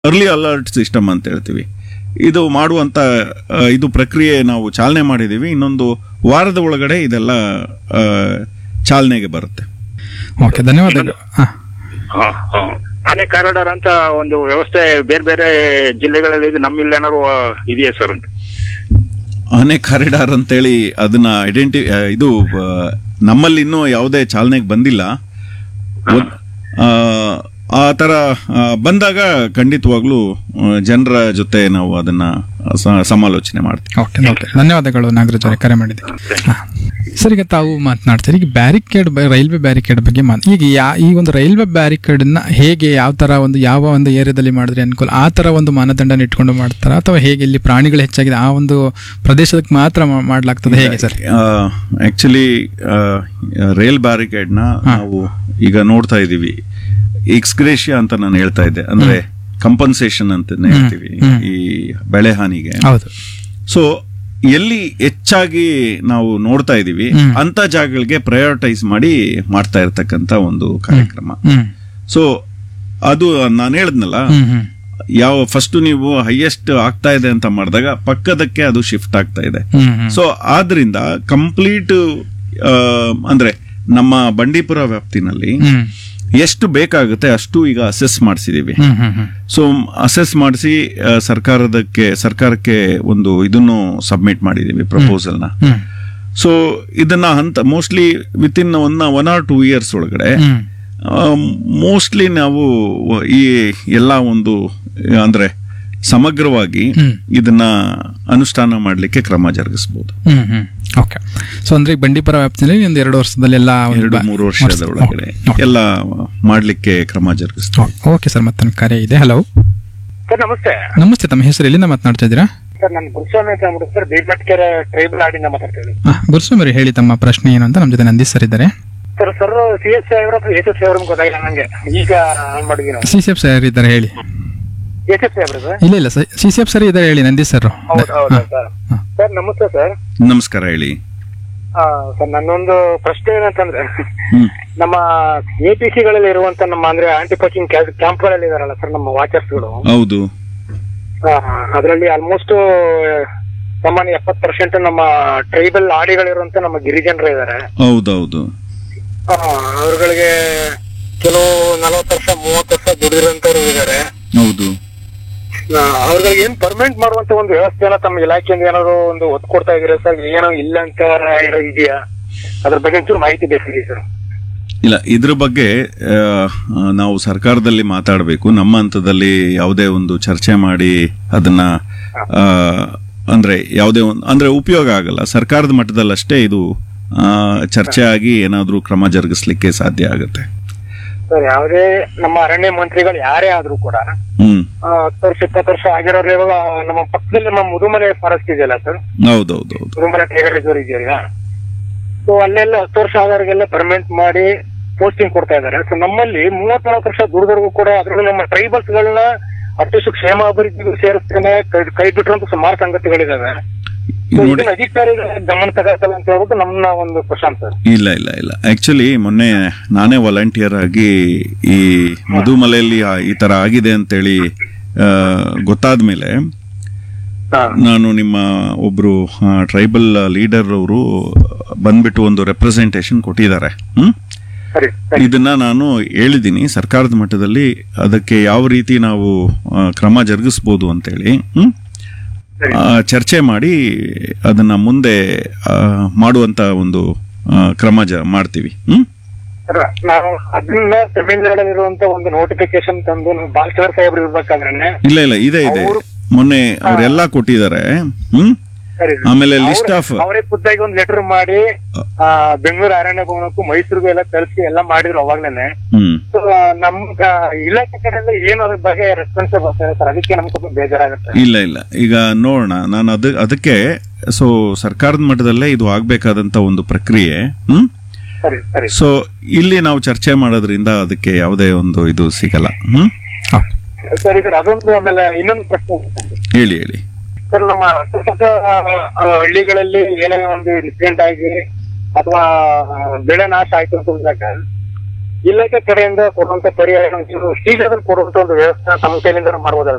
Early alert system ಅಂತ ಹೇಳ್ತೀವಿ ಇದು ಮಾಡುವಂತ ಆ, ಇದು ಪ್ರಕ್ರಿಯೆ ನಾವು ಚಾಲನೆ ಮಾಡಿದ್ದೀವಿ ಇನ್ನೊಂದು ವಾರದ ಒಳಗಡೆ ಇದೆಲ್ಲ ಆ, ಚಾಲನೆಗೆ ಬರುತ್ತೆ ಓಕೆ ಧನ್ಯವಾದಗಳು ಹಾ ಹ, ಹ. ಆನೆ ಕಾರಿಡಾರ್ ಅಂತ ಒಂದು ವ್ಯವಸ್ಥೆ ಬೇರೆ ಬೇರೆ ಜಿಲ್ಲೆಗಳಲ್ಲಿ ಇದೆ ನಮ್ಮಲ್ಲಿ ಏನಾದ್ರು ಆ, ಇದೆಯಾ ಸರ್ ಅಂತ ಆನೆ ಕಾರಿಡಾರ್ ಅಂತೇಳಿ ಅದನ್ನ ಐಡೆಂಟಿ ಆ, ಇದು ಆ, ನಮ್ಮಲ್ಲಿ ಇನ್ನೂ ಯಾವುದೇ ಚಾಲನೆಗೆ ಬಂದಿಲ್ಲ ಒಂದ್- ಆ, ಆ ಥರ ಆ, ಬಂದಾಗ ಖಂಡಿತವಾಗ್ಲೂ ಜನರ ಜೊತೆ ನಾವು ಅದನ್ನ ಸ- ಸಮಾಲೋಚನೆ ಮಾಡ್ತೀವಿ ಓಕೆ ಓಕೆ ಧನ್ಯವಾದಗಳು ನಾಗರಾಜ್ ಅವರೇ ಕರೆ ಮಾಡಿದ್ದಕ್ಕೆ ಹಾ. ಸರ್ ಈಗ ತಾವು ಮಾತನಾಡ್ತೀರಿ ಈಗ ಬ್ಯಾರಿಕೇಡ್ ರೈಲ್ವೆ ಬ್ಯಾರಿಕೇಡ್ ಬಗ್ಗೆ ಮಾತು ಈಗ ಯಾ ಈ ಒಂದು ರೈಲ್ವೆ ಬ್ಯಾರಿಕೇಡ್ನ ಹೇಗೆ ಯಾವ ಥರ ಒಂದು ಯಾವ ಒಂದು ಏರಿಯಾದಲ್ಲಿ ಮಾಡಿದ್ರೆ ಅನುಕೂಲ ಆ ಥರ ಒಂದು ಮಾನದಂಡನ ಇಟ್ಕೊಂಡು ಮಾಡ್ತಾರಾ ಅಥವಾ ಹೇಗೆ ಇಲ್ಲಿ ಪ್ರಾಣಿಗಳು ಹೆಚ್ಚಾಗಿದೆ ಆ ಒಂದು ಪ್ರದೇಶಕ್ಕೆ ಮಾತ್ರ ಮಾ- ಮಾಡ್ಲಾಗ್ತದೆ ಹೇಗೆ ಸರ್ ಆಕ್ಚುಲಿ ರೈಲ್ ಬ್ಯಾರಿಕೇಡ್ನ ನಾವು ಈಗ ನೋಡ್ತಾ ಇದ್ದೀವಿ ಎಕ್ಸ್ಗ್ರೇಷಿಯಾ ಅಂತ ನಾನು ಹೇಳ್ತಾ ಇದ್ದೆ ಅಂದ್ರೆ ಕಂಪನ್ಸೇಷನ್ ಅಂತ ಹೇಳ್ತೀವಿ ಈ ಬೆಳೆ ಹಾನಿಗೆ ಹೌದು ಸೊ ಎಲ್ಲಿ ಹೆಚ್ಚಾಗಿ ನಾವು ನೋಡ್ತಾ ಇದೀವಿ ಅಂತ ಜಾಗಗಳಿಗೆ ಪ್ರಯಾರಿಟೈಸ್ ಮಾಡಿ ಮಾಡ್ತಾ ಇರ್ತಕ್ಕಂತ ಒಂದು ಕಾರ್ಯಕ್ರಮ ಹ್ಮ್ ಸೊ ಅದು ನಾನು ಹೇಳಿದ್ನಲ್ಲ ಹ್ಮ್ ಹ್ಮ್ ಯಾವ ಫಸ್ಟ್ ನೀವು ಹೈಯೆಸ್ಟ್ ಆಗ್ತಾ ಇದೆ ಅಂತ ಮಾಡಿದಾಗ ಪಕ್ಕದಕ್ಕೆ ಅದು ಶಿಫ್ಟ್ ಆಗ್ತಾ ಇದೆ ಹ್ಮ್ ಹ್ಮ್ ಸೊ ಆದ್ರಿಂದ ಕಂಪ್ಲೀಟ್ ಅಂದ್ರೆ ನಮ್ಮ ಬಂಡೀಪುರ ವ್ಯಾಪ್ತಿನಲ್ಲಿ ಹ್ಮ್ ಎಷ್ಟು ಬೇಕಾಗುತ್ತೆ ಅಷ್ಟು ಈಗ ಅಸೆಸ್ ಮಾಡಿಸಿದೀವಿ hmm hmm hmm so assess ಮಾಡಿಸಿ ಸರ್ಕಾರದಕ್ಕೆ ಸರ್ಕಾರಕ್ಕೆ ಒಂದು ಇದನ್ನು ಸಬ್ಮಿಟ್ ಮಾಡಿದೀವಿ ಪ್ರಪೋಸಲ್ನ ಹ್ಮ್ ಸೊ ಇದನ್ನ ಹಂತ mostly with in one one or two years ಒಳಗಡೆ ಹ್ಮ್ ಮೋಸ್ಟ್ಲಿ ನಾವು ಈ ಎಲ್ಲ ಒಂದು ಅಂದ್ರೆ ಸಮಗ್ರವಾಗಿ ಹ್ಮ್. ಇದನ್ನ ಅನುಷ್ಠಾನ ಮಾಡಲಿಕ್ಕೆ ಕ್ರಮ ಜರುಗಿಸಬಹುದು ಹ್ಮ್ ಹ್ಮ್ ಓಕೆ ಸೊ ಅಂದ್ರೆ ಈಗ ಬಂಡೀಪುರ ವ್ಯಾಪ್ತಿಯಲ್ಲಿ ಒಂದು ಎರಡು ವರ್ಷದಲ್ಲಿ ಎಲ್ಲ ಒಂದು ಎರಡು ಬಾ- ಮೂರು ವರ್ಷದ ಒಳಗಡೆ ಓಕೆ. ಎಲ್ಲ ಮಾಡಲಿಕ್ಕೆ ಕ್ರಮ ಜರುಗಿಸ್ತೀವಿ ಓಕೆ. ಓಕೆ ಸರ್ ಮತ್ತೊಂದು ಕರೆ ಇದೆ ಹಲೋ ಸರ್ ನಮಸ್ತೆ ನಮಸ್ತೆ ತಮ್ಮ ಹೆಸರು ಎಲ್ಲಿಂದ ಮಾತನಾಡ್ತಾ ಇದ್ದೀರಾ ಸರ್ ನಾನು ಗುರುಸ್ವಾಮಿ ಅಂತ ಅಂದ್ಬಿಟ್ಟು ಸರ್ ಬೇಟ್ಮಟ್ಕೆರೆ ಟ್ರೈಬಲ್ ಆಡಿಂದ ಮಾತಾಡ್ತೀನಿ ಹಾ ಗುರುಸ್ವಾಮಿ ಹೇಳಿ ತಮ್ಮ ಪ್ರಶ್ನೆ ಏನು ಅಂತ ನಮ್ಮ ಜೊತೆ ನಂದೀಶ್ ಸರ್ ಇದ್ದಾರೆ ಸರ್ ಸರ್ ಸಿ ಎಸ್ ಸಾವಿರ ಅಥವಾ ಎಸ್ ಎಸ್ ಸಾವಿರ ಗೊತ್ತಾಗಿಲ್ಲ ನಂಗೆ ಈಗ ಆನ್ ಮಾಡಿದ್ವಿ ನಾವು ಸಿ ಸಿ ಎಫ್ ಸರ್ ಇದ್ದಾರೆ ಹೇಳಿ ಎಸ್ ಎಸ್ ಸಾವಿರ ಸರ್ ಇಲ್ಲ ಇಲ್ಲ ಸಿ ಸಿ ಎಫ್ ಸರ್ ಇದ್ದಾರೆ ಹೇಳಿ ನಂದೀಶ್ ಸರ್ ಹೌದು ಹೌದು ಸರ್ ಸರ್ ನಮಸ್ತೆ ಸರ್ ನಮಸ್ಕಾರ ಹೇಳಿ ಆ, ಸರ್ ನನ್ನೊಂದು ಪ್ರಶ್ನೆ ಏನಂತಂದ್ರೆ ಹ್ಮ್ ನಮ್ಮ ಎ ಪಿ ಸಿಗಳಲ್ಲಿ ಇರುವಂತ ನಮ್ಮ ಅಂದ್ರೆ ಆಂಟಿ ಪೋಚಿಂಗ್ ಕ್ಯಾಂಪ್ಗಳಲ್ಲಿ ಇದಾರಲ್ಲ ಸರ್ ನಮ್ಮ ವಾಚರ್ಸ್ಗಳು ಹೌದು ಅದರಲ್ಲಿ ಆಲ್ಮೋಸ್ಟ್ ಸಾಮಾನ್ಯ ಎಪ್ಪತ್ತು ಪರ್ಸೆಂಟ್ ನಮ್ಮ ಟ್ರೈಬಲ್ ಆಡಿಗಳಿರುವಂತ ನಮ್ಮ ಗಿರಿಜನರು ಇದ್ದಾರೆ ಹೌದೌದು ಅವ್ರಗಳಿಗೆ ಕೆಲವು ನಲವತ್ತು ವರ್ಷ ಮೂವತ್ತು ವರ್ಷ ದುಡಿದಿರೋಂಥವ್ರು ಇದ್ದಾರೆ ಹೌದು ಅವ್ರಿಗೆ ಏನ್ ಪರ್ಮನೆಂಟ್ ಮಾಡುವಂತ ಒಂದು ವ್ಯವಸ್ಥೆನ ತಮ್ಮ ಇಲಾಖೆಯಿಂದ ಏನಾದ್ರು ಒಂದು ಒತ್ತು ಕೊಡ್ತಾ ಇದೀರಾ ಸರ್ ಏನೋ ಇಲ್ಲ ಅಂತ ಏನೋ ಇದೆಯಾ ಅದ್ರ ಬಗ್ಗೆ ಒಂಚೂರು ಮಾಹಿತಿ ಬೇಕಾಗಿದೆ ಸರ್ ಇಲ್ಲ ಇದ್ರ ಬಗ್ಗೆ ಆ, ನಾವು ಸರ್ಕಾರದಲ್ಲಿ ಮಾತಾಡಬೇಕು ನಮ್ಮ ಹಂತದಲ್ಲಿ ಯಾವುದೇ ಒಂದು ಚರ್ಚೆ ಮಾಡಿ ಅದನ್ನ ಆ, ಅಂದ್ರೆ ಯಾವುದೇ ಒಂದು ಅಂದ್ರೆ ಉಪಯೋಗ ಆಗಲ್ಲ ಸರ್ಕಾರದ ಮಟ್ಟದಲ್ಲಷ್ಟೇ ಇದು ಆ, ಚರ್ಚೆ ಆಗಿ ಏನಾದ್ರೂ ಕ್ರಮ ಜರುಗಿಸ್ಲಿಕ್ಕೆ ಸಾಧ್ಯ ಆಗುತ್ತೆ ಸರ್ ಯಾವುದೇ ನಮ್ಮ ಅರಣ್ಯ ಮಂತ್ರಿಗಳು ಯಾರೇ ಆದ್ರೂ ಕೂಡ ಹ್ಮ್ ಆ, ಹತ್ತು ವರ್ಷ ಇಪ್ಪತ್ತು ವರ್ಷ ಆಗಿರೋರು ಇವಾಗ ನಮ್ಮ ಪಕ್ಕದಲ್ಲಿ ನಮ್ಮ ಮುದುಮಲೆ ಫಾರೆಸ್ಟ್ ಇದೆಯಲ್ಲ ಸರ್ ಹೌದೌದು ಹೌದು ಮುದುಮಲೆ ಟೈಗರ್ ರಿಸರ್ವ್ ಇದೆಯಲ್ಲ ಸೊ ಅಲ್ಲೆಲ್ಲ ಹತ್ತು ವರ್ಷ ಆದವರಿಗೆಲ್ಲ ಪರ್ಮನೆಂಟ್ ಮಾಡಿ ಪೋಸ್ಟಿಂಗ್ ಕೊಡ್ತಾ ಇದ್ದಾರೆ ಸೊ ನಮ್ಮಲ್ಲಿ ಮೂವತ್ನಾಲ್ಕು ವರ್ಷ ದುಡಿದವ್ರಿಗೂ ಕೂಡ ಅದ್ರಲ್ಲಿ ನಮ್ಮ ಟ್ರೈಬಲ್ಸ್ ಗಳನ್ನ ಅಷ್ಟು ಕ್ಷೇಮ ಅಭಿವೃದ್ಧಿಗೂ ಸೇರಿಸ್ತೇನೆ ಕೈ- ಕೈ ಬಿಟ್ಟಿರುವಂತ ಸುಮಾರು ಸಂಗತಿಗಳಿದಾವೆ ಈಗ So ನೋಡಿ ಇದನ್ನ ಅಧಿಕಾರಿಗಳ ಗಮನ ತಗೋತಲ್ಲ ಅಂತ ಹೇಳ್ಬಿಟ್ಟು ನಮ್ಮ ಒಂದು ಪ್ರಶಾಂತ್ ಸರ್ ಇಲ್ಲ ಇಲ್ಲ ಇಲ್ಲ ಆಕ್ಚುಲಿ ಮೊನ್ನೆ ನಾನೇ ವಾಲಂಟಿಯರ್ ಆಗಿ ಈ ಮಧುಮಲೆಯಲ್ಲಿ ಆ- ಈ ತರ ಆಗಿದೆ ಅಂತೇಳಿ ಗೊತ್ತಾದ ಮೇಲೆ ನಾನು ನಿಮ್ಮ ಒಬ್ರು ಟ್ರೈಬಲ್ ಲೀಡರ್ ಅವರು ಬಂದ್ಬಿಟ್ಟು ಒಂದು ರೆಪ್ರೆಸೆಂಟೇಷನ್ ಕೊಟ್ಟಿದ್ದಾರೆ ಹ್ಮ್ ಸರಿ ಸರಿ ಇದನ್ನ ನಾನು ಹೇಳಿದ್ದೀನಿ ಸರ್ಕಾರದ ಮಟ್ಟದಲ್ಲಿ ಅದಕ್ಕೆ ಯಾವ ರೀತಿ ನಾವು ಆ, ಕ್ರಮ ಜರುಗಿಸ್ಬೋದು ಅಂತೇಳಿ ಹ್ಮ್ ಸರಿ. ಆ, ಚರ್ಚೆ ಮಾಡಿ ಅದನ್ನ ಮುಂದೆ ಆ, ಮಾಡುವಂತ ಒಂದು ಆ, ಕ್ರಮ ಜ ಮಾಡ್ತೀವಿ ಹ್ಮ್ ಸರ್, ನಾವು ಅದನ್ನ ತಮಿಳ್ನಾಡಲ್ಲಿರುವಂತ ಒಂದು ನೋಟಿಫಿಕೇಶನ್ ತಂದು ನಾವು ಬಾಲಚಂದ್ರ ಸಾಹೇಬ್ರು ಇರ್ಬೇಕಾದ್ರೆ ಇಲ್ಲ ಇಲ್ಲ ಇದೆ ಇದೆ ಮೊನ್ನೆ ಅವರೆಲ್ಲ ಕೊಟ್ಟಿದ್ದಾರೆ ಹ್ಮ್ ಸರಿ ಆಮೇಲೆ ಲಿಸ್ಟ್ ಆಫ್ ಅವರೇ ಖುದ್ದಾಗಿ ಒಂದು ಲೆಟರ್ ಮಾಡಿ ಆ, ಬೆಂಗಳೂರು ಅರಣ್ಯ ಭವನಕ್ಕೂ ಮೈಸೂರಿಗೂ ಎಲ್ಲ ಕಳಿಸಿ ಎಲ್ಲ ಮಾಡಿದ್ರು ಅವಾಗ್ಲೇನೆ ಹ್ಮ್ ಸೊ ನಮ್ ಆ, ಇಲಾಖೆ ಕಡೆಯಿಂದ ಏನು ಅದ್ರ ಬಗ್ಗೆ ರೆಸ್ಪಾನ್ಸ್ ಬರ್ತಾರೆ ಸರ್ ಅದಕ್ಕೆ ನಮ್ಗೆ ಸ್ವಲ್ಪ ಬೇಜಾರಾಗುತ್ತೆ ಇಲ್ಲ ಇಲ್ಲ ಈಗ ನೋಡೋಣ ನಾನು ಅದ ಅದಕ್ಕೆ ಸೊ ಸರ್ಕಾರದ ಮಟ್ಟದಲ್ಲೇ ಇದು ಆಗ್ಬೇಕಾದಂತ ಒಂದು ಪ್ರಕ್ರಿಯೆ ಹ್ಮ್ ಸರಿ ಸರಿ ಸೊ ಇಲ್ಲಿ ನಾವು ಚರ್ಚೆ ಮಾಡೋದ್ರಿಂದ ಅದಕ್ಕೆ ಯಾವುದೇ ಒಂದು ಇದು ಸಿಗಲ್ಲ ಹ್ಮ್ ಓಕೆ ಸರಿ ಸರ್ ಅದೊಂದು ಆಮೇಲೆ ಇನ್ನೊಂದು ಪ್ರಶ್ನೆ ಇದೆ. ಹೇಳಿ ಹೇಳಿ ಸರ್ ನಮ್ಮ ಅಕ್ಕಪಕ್ಕ, ಆ, ಹಳ್ಳಿಗಳಲ್ಲಿ ಏನೇ ಒಂದು ಇನ್ಸಿಡೆಂಟ್ ಆಗಿ ಅಥವಾ ಬೆಳೆ ನಾಶ ಆಯ್ತು ಅಂತ ಅಂದಾಗ ಇಲಾಖೆ ಕಡೆಯಿಂದ ಕೊಡುವಂತ ಪರಿಹಾರ ನೀವು ಶೀಘ್ರದಲ್ಲಿ ಕೊಡುವಂತ ಒಂದು ವ್ಯವಸ್ಥೆ ತಮ್ಮ ಕೈಲಿಂದ ಮಾಡ್ಬೋದಲ್ಲ